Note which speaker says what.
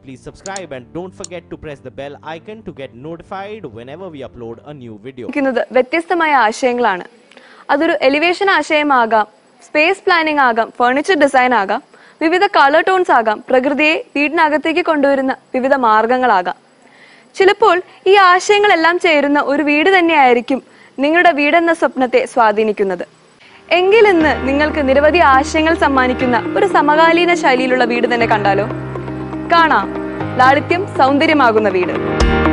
Speaker 1: please subscribe and don't forget to press the bell icon to get notified whenever we upload a new video.
Speaker 2: ക്കുന്നത് വ്യത്യസ്തമായ ആശയങ്ങളാണ് അതൊരു elevation ആശയമാകാം space planning ആകാം furniture design ആകാം വിവിധ കളർ ടോൺസ് ആകാം പ്രകൃതിയെ വീടിനകത്തേക്ക് കൊണ്ടുവരുന്ന വിവിധ മാർഗങ്ങളാകാം ചിലപ്പോൾ ഈ ആശയങ്ങളെല്ലാം ചേരുന്ന ഒരു വീട് തന്നെയായിരിക്കും നിങ്ങളുടെ വീടെന്ന സ്വപ്നത്തെ സ്വാധീനിക്കുന്നത് എങ്കിൽ ഇന്ന് നിങ്ങൾക്ക് നിരവധി ആശയങ്ങൾ സമ്മാനിക്കുന്ന ഒരു സമകാലീന ശൈലിയിലുള്ള വീട് തന്നെ കണ്ടാലോ കാണാം ലാളിത്യം സൗന്ദര്യമാകുന്ന വീട്